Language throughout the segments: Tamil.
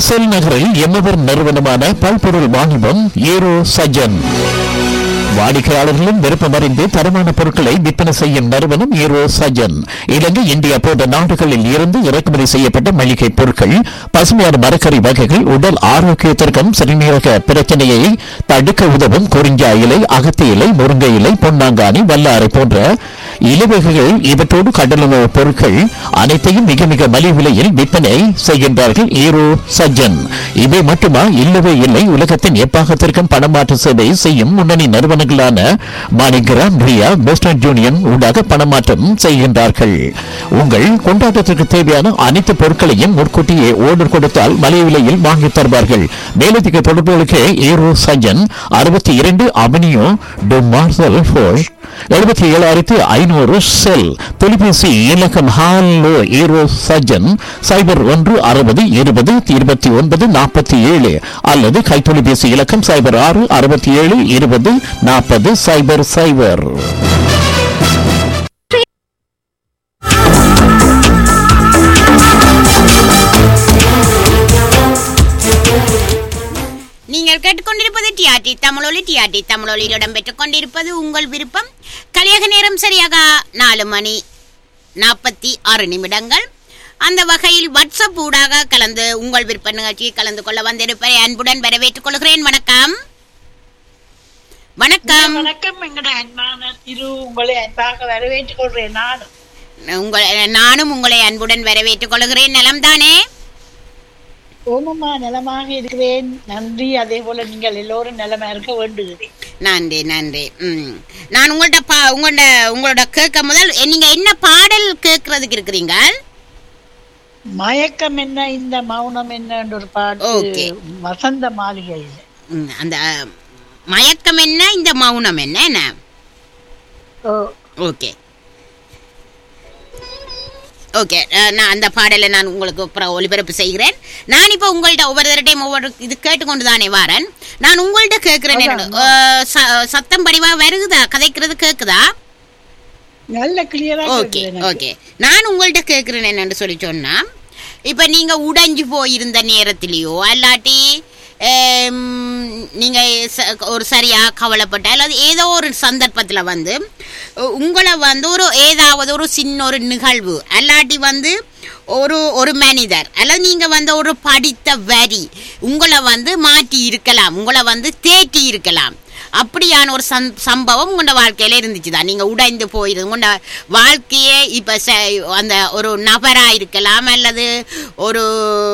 செல் நகரில் எம்மவர் நிறுவனமான பல்பொருள் வாணிபம் ஏரோ சஜன் வாடிக்கையாளர்களின் விருப்பம் அறிந்து தரமான பொருட்களை விற்பனை செய்யும் நிறுவனம் ஏரோ சஜன் இலங்கை இந்தியா போன்ற நாடுகளில் இருந்து இறக்குமதி செய்யப்பட்ட மளிகை பொருட்கள் பசுமையான மரக்கறி வகைகள் உடல் ஆரோக்கியத்திற்கும் சிறுநீரக பிரச்சனையை தடுக்க உதவும் குறிஞ்சா இலை அகத்தி இலை முருங்கை இலை பொன்னாங்கானி வல்லாரை போன்ற இலவகைகள் இவற்றோடு கடலுணவு பொருட்கள் அனைத்தையும் மிக மிக மலிவு விலையில் விற்பனை செய்கின்றார்கள் ஈரோ சஜ்ஜன் இவை மட்டுமா இல்லவே இல்லை உலகத்தின் எப்பாகத்திற்கும் பணமாற்று சேவை செய்யும் முன்னணி நிறுவனங்களான மாணிகிராம் ரியா வெஸ்டர்ன் யூனியன் ஊடாக பணமாற்றம் செய்கின்றார்கள் உங்கள் கொண்டாட்டத்திற்கு தேவையான அனைத்து பொருட்களையும் முன்கூட்டியே ஓர்டர் கொடுத்தால் மலிவு விலையில் வாங்கித் தருவார்கள் மேலதிக தொடர்புகளுக்கு ஈரோ சஜ்ஜன் அறுபத்தி இரண்டு அவனியோ டு மார்சல் ஃபோஷ் எழுபத்தி ஏழாயிரத்தி ஐநூறு செல் தொலைபேசி இலக்கம் ஹாலோ ஈரோ சஜன் சைபர் ஒன்று அறுபது இருபது இருபத்தி ஒன்பது நாற்பத்தி ஏழு அல்லது கைத்தொலைபேசி இலக்கம் சைபர் ஆறு அறுபத்தி ஏழு இருபது நாற்பது சைபர் சைபர் நீங்கள் கேட்டுக்கொண்டிருப்பது டிஆர்டி தமிழொலி டிஆர்டி தமிழொலியில் இடம்பெற்றுக் கொண்டிருப்பது உங்கள் விருப்பம் கலியக நேரம் சரியாக நாலு மணி நாற்பத்தி ஆறு நிமிடங்கள் அந்த வகையில் வாட்ஸ்அப் ஊடாக கலந்து உங்கள் விருப்ப நிகழ்ச்சியை கலந்து கொள்ள வந்திருப்பதை அன்புடன் வரவேற்றுக் கொள்கிறேன் வணக்கம் வணக்கம் வணக்கம் எங்கட அன்பான திரு உங்களை அன்பாக வரவேற்றுக் கொள்றேன் நான் உங்கள் நானும் உங்களை அன்புடன் வரவேற்றுக் கொள்கிறேன் நலம்தானே ஓமம்மா நலமாக இருக்கிறேன் நன்றி அதே போல நீங்கள் எல்லோரும் நலமா இருக்க வேண்டுகிறேன் நன்றி நன்றி ம் நான் உங்கள்ட்ட பா உங்கள்ட்ட உங்களோட கேட்க முதல் நீங்க என்ன பாடல் கேட்கறதுக்கு இருக்கிறீங்க மயக்கம் என்ன இந்த மௌனம் என்ன என்ற ஒரு பாட்டு Okay. வசந்த மாளிகையில் ம், அந்த மயக்கம் என்ன இந்த மௌனம் என்ன என்ன ஓ, ஓகே ஓகே அஹ், நான் அந்த பாடலை நான் உங்களுக்கு அப்புறம் ஒளிபரப்பு செய்கிறேன் நான் இப்போ உங்கள்ட்ட ஒவ்வொரு தடவையும் ஒவ்வொரு இது கேட்டுக்கொண்டு தானே வரேன் நான் உங்கள்ட்ட கேட்கிறேன் என்னோட அஹ், ச- சத்தம் படிவா வருகுதா கதைக்கிறது கேக்குதா நல்ல கிளியரா ஓகே ஓகே நான் உங்கள்ட்ட கேட்குறேன் என்னன்னு சொல்லி சொன்னா இப்போ நீங்க உடைஞ்சு போயிருந்த நேரத்திலேயோ அல்லாட்டி ஹம், நீங்க ச- ஒரு சரியா கவலைப்பட்ட அல்லது ஏதோ ஒரு சந்தர்ப்பத்துல வந்து உ- உங்களை வந்து ஒரு ஏதாவது ஒரு சின்ன ஒரு நிகழ்வு அல்லாட்டி வந்து ஒரு ஒரு மனிதர் அல்லது நீங்க வந்து ஒரு படித்த வரி உங்களை வந்து மாற்றி இருக்கலாம் உங்களை வந்து தேற்றி இருக்கலாம் அப்படியான ஒரு சம் சம்பவம் உங்களோட வாழ்க்கையில இருந்துச்சு தான் நீங்க உடைந்து போயிரு உங்களோட வாழ்க்கையே இப்ப ச- அந்த ஒரு நபரா இருக்கலாம் அல்லது ஒரு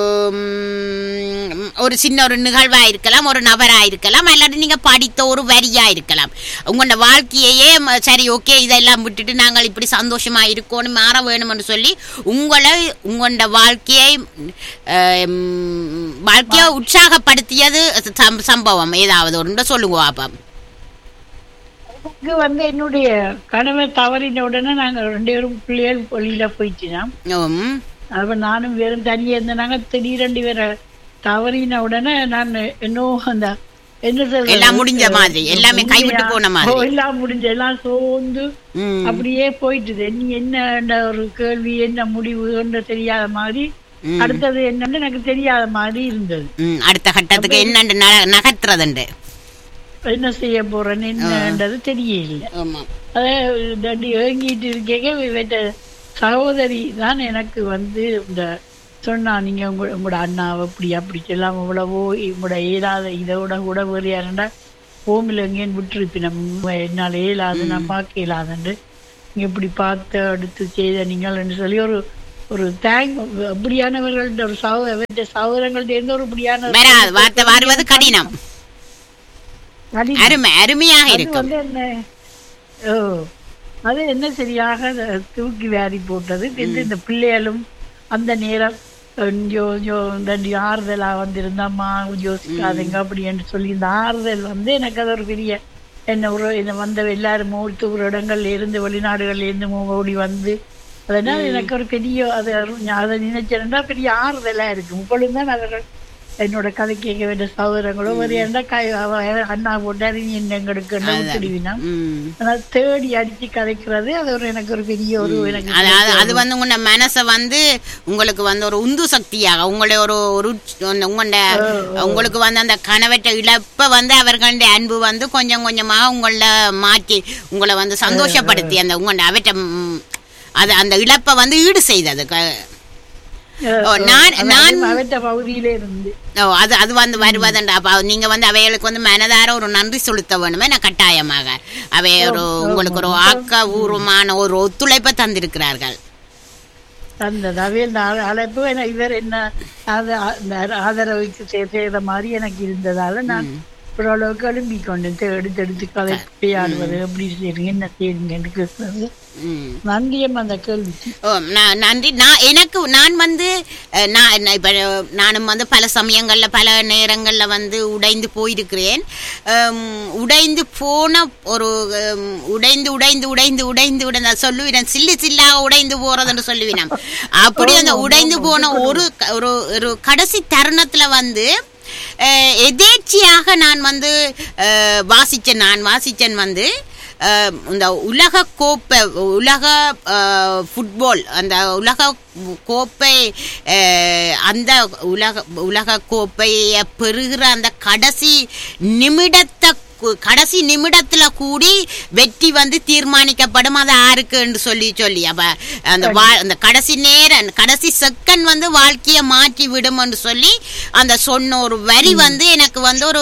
ம், ஒரு சின்ன ஒரு நிகழ்வா இருக்கலாம் ஒரு நபரா இருக்கலாம் அல்லது நீங்க படித்த ஒரு வரியா இருக்கலாம் உங்களோட வாழ்க்கையையே ம- சரி ஓகே இதெல்லாம் விட்டுட்டு நாங்கள் இப்படி சந்தோஷமா இருக்கணும் மாற வேணும்னு சொல்லி உங்களை உங்களோட வாழ்க்கையை அஹ், ம், வாழ்க்கையை உற்சாகப்படுத்தியது சம்- சம்பவம் ஏதாவது ஒன்று சொல்லுங்க பாப்பா இங்க வந்து என்னுடைய கணவர் தவறின உடனே நாங்க ரெண்டு பேரும் பிள்ளைகள் வெளியில போயிடுச்சுனா ம் அப்ப நானும் வெறும் தனியா இருந்தேனாங்க திடீரெண்டு பேரை தவறின உடனே நான் இன்னும் அந்த என்ன சொல்றது? எல்லாம் முடிஞ்ச மாதிரி, எல்லாமே கைவிட்டு உண்மையா? போன மாதிரி. ஓ, எல்லாம் முடிஞ்ச எல்லாம் சோர்ந்து ம் அப்படியே போயிட்டுது நீ என்ன ஒரு கேள்வி என்ன முடிவு என்று தெரியாத மாதிரி ம். அடுத்தது என்னன்னு எனக்கு தெரியாத மாதிரி இருந்தது ம், அடுத்த கட்டத்துக்கு என்னண்டு ந- நகர்த்துறதுண்டு என்ன செய்ய போறேன்னு என்னன்றது தெரியல ஆமா அதை தண்டி ஏங்கிட்டு இருக்கேங்க இவற்ற சகோதரி தான் எனக்கு வந்து இந்த சொன்னா நீங்க உங்க உங்களோட அண்ணாவை இப்படி அப்படி சொல்லாம இவ்வளவோ உங்களோட இயலாத இதோட கூட வேறு யாருண்டா ஹோமில் எங்கேன்னு விட்டுருப்பினம் என்னால் இயலாது நான் பார்க்க இயலாதுண்டு நீங்க இப்படி பார்த்து அடுத்து செய்த நீங்கள் சொல்லி ஒரு ஒரு தேங்க் அப்படியானவர்கள்ட்ட ஒரு சகோதர சகோதரங்கள்ட்ட இருந்து ஒரு இப்படியான வராது வார்த்தை வருவது கடினம் கடினம். அருமை அருமையாக அது இருக்கும் வந்து என்ன ஓ அது என்ன சரியாக அத தூக்கி வாரி போட்டது இது இந்த பிள்ளைகளும் அந்த நேரம் கொஞ்சோ கொஞ்சோ இந்த ஆறுதலா வந்திருந்தாம்மா யோசிக்காதீங்க அப்படி என்று சொல்லி இந்த ஆறுதல் வந்து எனக்கு அது ஒரு பெரிய என்ன ஒரு என்ன வந்த எல்லாரும் மூழ்த்து ஒரு இடங்கள்ல இருந்து வெளிநாடுகள்ல இருந்து மு- ஓடி வந்து அதனால எனக்கு ஒரு பெரிய அது அரு- அதை நினைச்சேன்னா பெரிய ஆறுதலா இருக்கு இப்பொழுது தான் அவர்கள் என்னோட கதை கேட்க வேண்டிய சகோதரங்களோ ஒரு என்ன கை- அவ- அண்ணா போட்டாரு நீ என்ன எங்களுக்கு விட்டுடுவினா ம் ஆனா தேடி அடிச்சு கதைக்கிறது அது ஒரு எனக்கு ஒரு பெரிய ஒரு எனக்கு அது அது அது வந்து உங்களோட மனசை வந்து உங்களுக்கு வந்து ஒரு உந்து சக்தியாக உங்களுடைய ஒரு ஒரு உங்களோட உங்களுக்கு வந்து அந்த கனவற்ற இழப்பை வந்து அவர்களுடைய அன்பு வந்து கொஞ்சம் கொஞ்சமாக உங்கள மாற்றி உங்களை வந்து சந்தோஷப்படுத்தி அந்த உங்களோட அவற்றை ம், அது அந்த இழப்பை வந்து ஈடு செய்தது க- ஓ, நான் நான் அவற்ற பகுதியிலே இருந்து ஓ அது அது வந்து வருவதுண்டா அப்ப நீங்க வந்து அவைகளுக்கு வந்து மனதார ஒரு நன்றி செலுத்த வேணுமே நான் கட்டாயமாக அவை ஒரு உங்களுக்கு ஒரு ஆக்கபூர்வமான ஒரு ஒத்துழைப்பை தந்திருக்கிறார்கள் அந்த அவையில் அழைப்பு என- இவர் என்ன ஆத- அந்த ஆதரவுக்கு சே- செய்த மாதிரி எனக்கு இருந்ததால நான் ஓரளவுக்கு எழுப்பி கொண்டு எடுத்து எடுத்து கதை ஆடுவது எப்படி செய்யுங்க என்ன செய்யுங்கன்னு கேட்கறது ம் நன்றியம் அந்த கேள்விக்கு ஓ நான் நன்றி நான் எனக்கு நான் வந்து அஹ், நான் நான் இப்ப அஹ், நானும் வந்து பல சமயங்கள்ல பல நேரங்கள்ல வந்து உடைந்து போயிருக்கிறேன் ஹம், உடைந்து போன ஒரு ஹம், உடைந்து உடைந்து உடைந்து உடைந்து உடைந்து அது சொல்லுவேன் சில்லு சில்லாக உடைந்து போறதுன்னு சொல்லுவேன் அப்படி அந்த உடைந்து போன ஒரு க- ஒரு ஒரு கடைசி தருணத்துல வந்து அஹ், எதேர்ச்சியாக நான் வந்து அஹ், வாசிச்சேன் நான் வாசிச்சேன் வந்து அஹ், இந்த உலக கோப்பை உலக அஹ், ஃபுட்பால் அந்த உலக கோப்பை அஹ், அந்த உலக உலக கோப்பையை பெறுகிற அந்த கடைசி நிமிடத்தை கு- கடைசி நிமிடத்துல கூடி வெற்றி வந்து தீர்மானிக்கப்படும் அது யாருக்குன்னு சொல்லி சொல்லி அப்ப அந்த வா- அந்த கடைசி நேரம் கடைசி செகண்ட் வந்து வாழ்க்கையை மாற்றி விடும்னு சொல்லி அந்த சொன்ன ஒரு வரி வந்து எனக்கு வந்து ஒரு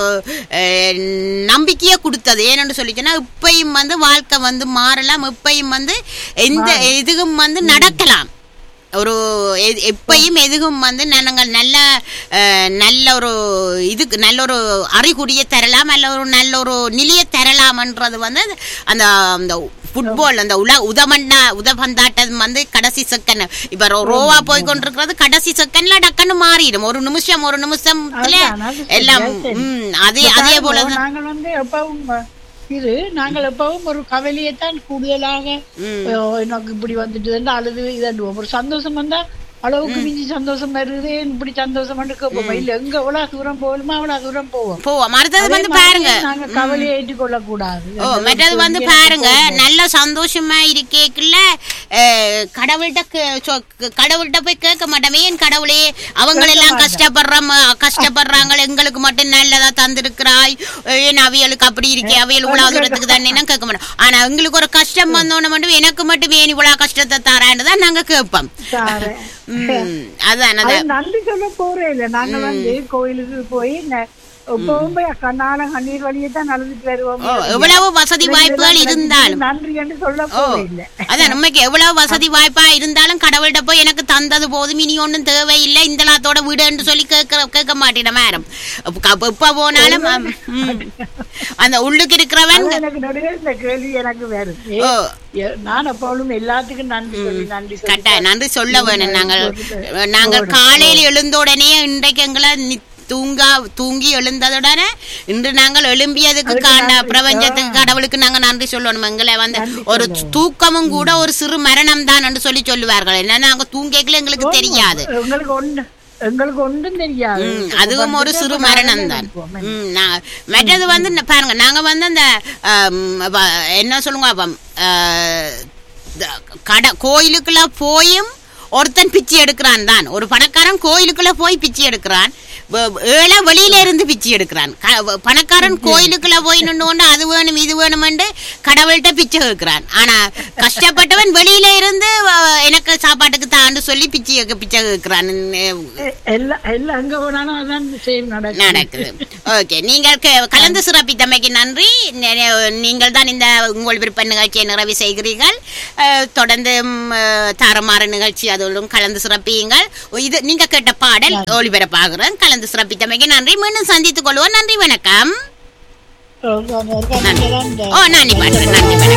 அஹ், நம்பிக்கையை கொடுத்தது ஏன்னு சொல்லிச்சுன்னா இப்பயும் வந்து வாழ்க்கை வந்து மாறலாம் இப்பயும் வந்து எந்த இதுவும் வந்து நடக்கலாம் ஒரு எ- எப்பயும் எதுவும் வந்து நாங்கள் நல்ல அஹ், நல்ல ஒரு இதுக்கு நல்ல ஒரு அறிகுறியை தரலாம் நல்ல ஒரு நல்ல ஒரு நிலையை தரலாம்ன்றது வந்து அந்த அந்த ஃபுட்பால் அந்த உல உதமண்டா உதபந்தாட்டம் வந்து கடைசி செகண்ட் இப்ப ரோ- ரோவா போய் கொண்டிருக்கிறது கடைசி செகண்ட்ல டக்குன்னு மாறிடும் ஒரு நிமிஷம் ஒரு நிமிஷத்துல அதான், அது சரி, எல்லாம் அது சரி. ம், அதே அதே போலதான் நாங்கள் வந்து எப்பவும் இது நாங்கள் எப்பவும் ஒரு கவலையைத்தான் கூடுதலாக ம். ஓ, எனக்கு இப்படி வந்துட்டு அழுது இதண்டுவோம் ஒரு சந்தோஷம் வந்தா அளவுக்கு மிஞ்சி சந்தோஷம் வருது இப்படி சந்தோஷம் கேட்போம் இல்ல எங்க எவ்வளவு தூரம் போகணுமோ அவ்வளவு தூரம் போவோம் போவோம் அடுத்தது அதே வந்து மாதிரி பாருங்க நாங்க கவலையை ஏற்றுக்கொள்ள கூடாது ஓ மற்றது வந்து பாருங்க நல்ல சந்தோஷமா இருக்கேக்குள்ள கடவுள்கிட்ட கே- சொ- கடவுள்கிட்ட போய் கேட்க மாட்டோமே ஏன் கடவுளே அவங்க எல்லாம் கஷ்டப்படுறோம் கஷ்டப்படுறாங்க எங்களுக்கு மட்டும் நல்லதா தந்திருக்கிறாய் ஏன் அவியலுக்கு அப்படி இருக்கே அவியல் இவ்வளவு தூரத்துக்கு தானே கேட்க மாட்டோம் ஆனா எங்களுக்கு ஒரு கஷ்டம் வந்தோன்னு மட்டும் எனக்கு மட்டும் ஏன் இவ்வளவு கஷ்டத்தை தரான்னு தான் நாங்க கேட்போம் தாரேன். ம், அதான் அது அதான் நன்றி சொல்ல போறே இல்ல நாங்க வந்து கோயிலுக்கு போய் ந- எப்பவும் போய் கண்ணால கண்ணீர் வழியே தான் நடந்துட்டு வருவோம் ஓ, எவ்வளவு வசதி வாய்ப்புகள் இருந்தாலும் நன்றி என்று சொல்ல ஓ போறே இல்ல அதான் நமக்கு எவ்வளவு வசதி வாய்ப்பா இருந்தாலும் கடவுள்கிட்ட போய் எனக்கு தந்தது போதும் இனி ஒன்றும் தேவையில்லை இந்த லாத்தோட வீடுன்னு சொல்லி கேட்க கேட்க மாட்டேன் மேடம் இப்ப போனாலும் ஆம், ம். அந்த உள்ளுக்கு இருக்கிறவன் அது எனக்கு நடுவில் இந்த கேள்வி எனக்கு வேறு ஓ நான் எப்பொழுதும் எல்லாத்துக்கும் நன்றி சொல்லி நன்றி சொல்லி கட்டாயம் நன்றி சொல்ல வேணும் நாங்கள் நாங்கள் காலையில் எழுந்த உடனே இன்றைக்கு எங்களை நி- தூங்கா தூங்கி எழுந்ததுடனே இன்று நாங்கள் எழும்பியதுக்கு காண்ட பிரபஞ்சத்துக்கு கடவுளுக்கு நாங்க நன்றி சொல்லணும் எங்களை வந்து ஒரு தூக்கமும் கூட ஒரு சிறு மரணம் தான் என்று சொல்லி சொல்லுவார்கள் என்ன நாங்க தூங்கிக்கல எங்களுக்கு தெரியாது உங்களுக்கு ஒண்ணு எங்களுக்கு ஒன்றும் தெரியாது ம், அதுவும் ஒரு சிறு மரணம் தான் ம், நான் மற்றது வந்து ந- பாருங்க நாங்க வந்து அந்த ஆம், அப்ப என்ன சொல்லுங்க அப்ப ஆ, த- கட கோயிலுக்குள்ள போயும் ஒருத்தன் பிச்சை எடுக்கிறான் தான் ஒரு பணக்காரன் கோயிலுக்குள்ள போய் பிச்சை எடுக்கிறான் வ- ஏழை வெளியில இருந்து பிச்சை எடுக்கிறான் க- வ- பணக்காரன் கோயிலுக்குள்ள போய் நின்று கொண்டு அது வேணும் இது வேணுமென்று கடவுள்கிட்ட பிச்சை கேட்கிறான் ஆனா கஷ்டப்பட்டவன் வெளியில இருந்து வ- எனக்கு சாப்பாட்டுக்கு தாண்டு சொல்லி பிச்சை கேக்க- பிச்சை கேட்கிறான் எ- எல்லாம் எல்லாம் அங்க போனாலும் அதான் சேம் நடக்கும் நடக்குது ஓகே நீங்கள் க- கலந்து சிறப்பித்தமைக்கு நன்றி நெ- நீங்கள் தான் இந்த உங்கள் விருப்ப நிகழ்ச்சியை நிறைவு செய்கிறீர்கள் அஹ், தொடர்ந்து ம், அஹ், தாறுமாறு நிகழ்ச்சி அதோடும் கலந்து சிறப்பியுங்கள் இது நீங்க கேட்ட பாடல் ஒளிபரப்பாகிறேன் கலந்து சிறப்பித்தமைக்கு நன்றி மீண்டும் சந்தித்துக் கொள்வோம் நன்றி வணக்கம் ஒரு- ஒரு- ஒரு கணக்கு தான் இந்த- ஓ நன்றி பாடுறேன் நன்றி வணக்கம்